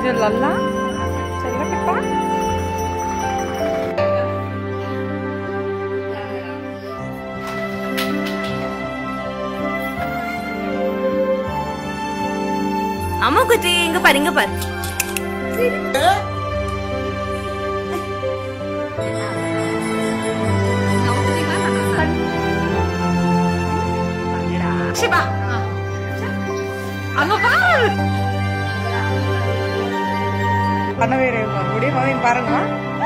கொஞ்சம் லல்லா செல்லக்கிட்டா அம்மா குட்டி இங்க பாரு இங்க பாரு சிவா அங்க பாரு பண்ணவேறு மறுபடியும் மறுபடியும் பாருங்கம்மா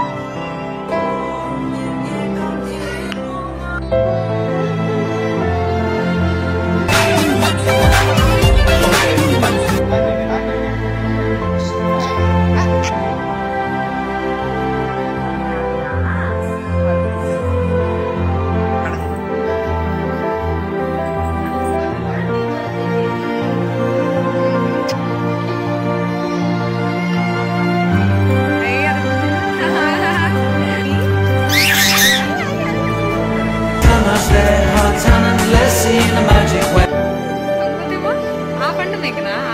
ஏய், அது Hammers their hearts and endless in a magic way. ஆ பண்ணு நினைக்கிறேன்